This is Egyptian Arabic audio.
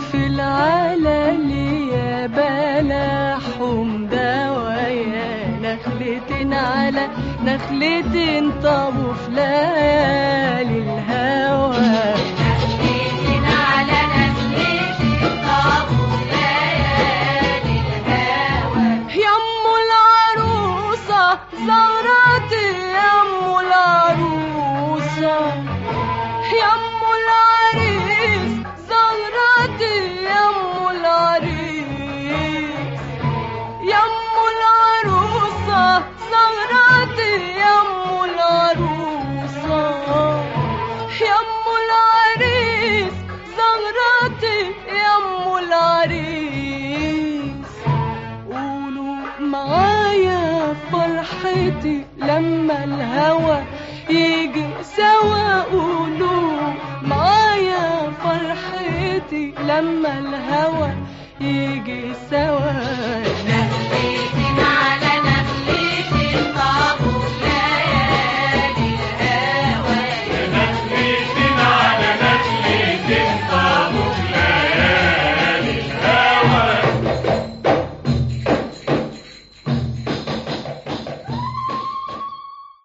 في العلل يا بلاحهم دوايا نخلة على نخلة طابوا في ليالي الهوى نخلة على نخلة طابوا ليالي الهوى يم العروسة زغرتي يم العروسة يم العريس زغرتي يم العريس يم العروسة زغرتي يم العروسة يم العريس زغرتي يم العريس قولوا معايا فرحتي لما الهوى يجي سوا قولوا معايا فرحتي لما الهوى يجي سوا نخلة